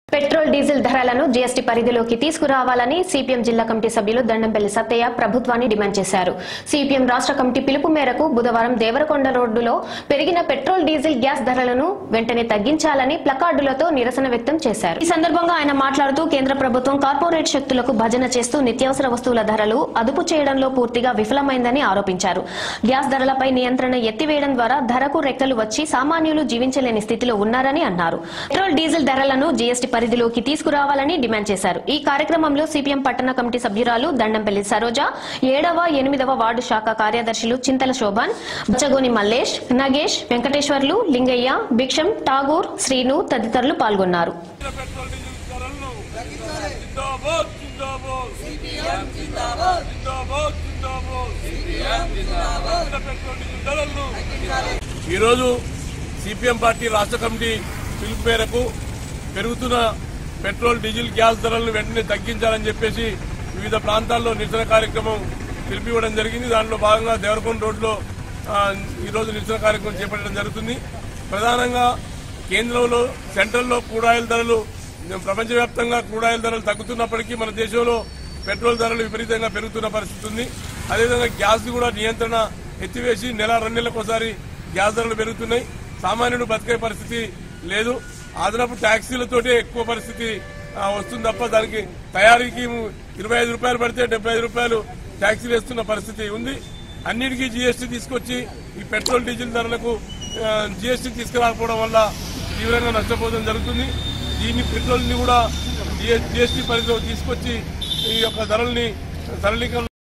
petrol diesel ధరలను GST పరిధిలోకి తీసుకురావాలని సిపిఎం జిల్లా కమిటీ సభ్యులు దండంపల్లి సత్తయ్య ప్రభుత్వాన్ని డిమాండ్ చేశారు సిపిఎం రాష్ట్ర కమిటీ పిలుపు మేరకు బుధవారం దేవరకొండ రోడ్డులో పెరిగిన పెట్రోల్ డీజిల్ గ్యాస్ ధరలను వెంటనే తగ్గించాలని ప్లకార్డులతో నిరసన వ్యక్తం చేశారు ఈ సందర్భంగా ఆయన మాట్లాడుతూ కేంద్ర ప్రభుత్వం కార్పొరేట్ శక్తులకు భజన చేస్తూ నిత్యావసర వస్తువుల ధరలు అదుపు చేయడంలో పూర్తిగా విఫలమైందని ఆరోపించారు గ్యాస్ ధరలపై నియంత్రణ ఎత్తివేయడం ద్వారా ధరకు రెక్కలు వచ్చి సామాన్యులు జీవించలేని స్థితిలో ఉన్నారని అన్నారు పెట్రోల్ డీజిల్ ధరలను జీఎస్టీ పరిధిలోకి తీసుకురావాలని డిమాండ్ చేశారు ఈ కార్యక్రమంలో సిపిఎం పట్టణ కమిటీ సభ్యురాలు దండంపల్లి సరోజ ఏడవ ఎనిమిదవ వార్డు శాఖ కార్యదర్శులు చింతల శోభన్ బచ్చగోని మల్లేష్ నగేష్ వెంకటేశ్వర్లు లింగయ్య భిక్షం ఠాగూర్ శ్రీను తదితరులు పాల్గొన్నారు పెట్రోల్ డీజిల్ ధరలను జిందాబాద్ జిందాబాద్ సిపిఎం జిందాబాద్ జిందాబాద్ జిందాబాద్ సిపిఎం జిందాబాద్ పెట్రోల్ డీజిల్ ధరలను ఈరోజు సిపిఎం పార్టీ రాష్ట్ర కమిటీ పిలుపు మేరకు పెరుగుతున్న పెట్రోల్ డీజిల్ గ్యాస్ ధరలను వెంటనే తగ్గించాలని చెప్పేసి వివిధ ప్రాంతాల్లో నిరసన కార్యక్రమం పిలిపివ్వడం జరిగింది దాంట్లో భాగంగా దేవరకొండ రోడ్లో ఆ, ఈరోజు నిరసన కార్యక్రమం చేపట్టడం జరుగుతుంది ప్రధానంగా కేంద్రంలో సెంట్రల్లో క్రూడాయిల్ ధరలు ప్రపంచవ్యాప్తంగా క్రూడాయిల్ ధరలు తగ్గుతున్నప్పటికీ మన దేశంలో పెట్రోల్ ధరలు విపరీతంగా పెరుగుతున్న పరిస్థితి ఉంది అదేవిధంగా గ్యాస్ కూడా నియంత్రణ ఎత్తివేసి నెల రెండు నెలలకు ఒకసారి గ్యాస్ ధరలు పెరుగుతున్నాయి సామాన్యుడు బతికే పరిస్థితి లేదు అదనపు ట్యాక్సీలతోటే ఎక్కువ పరిస్థితి ఆ, వస్తుంది తప్ప దానికి తయారీకి ఇరవై ఐదు రూపాయలు పడితే డెబ్బై ఐదు రూపాయలు ట్యాక్సీలు వేస్తున్న పరిస్థితి ఉంది అన్నిటికీ జీఎస్టీ తీసుకొచ్చి ఈ పెట్రోల్ డీజిల్ ధరలకు జీఎస్టీ తీసుకురాకపోవడం వల్ల తీవ్రంగా నష్టపోవడం జరుగుతుంది దీన్ని పెట్రోల్ ని కూడా జీఎస్టీ పరిధిలో తీసుకొచ్చి ఈ యొక్క ధరల్ని సరళీకరణ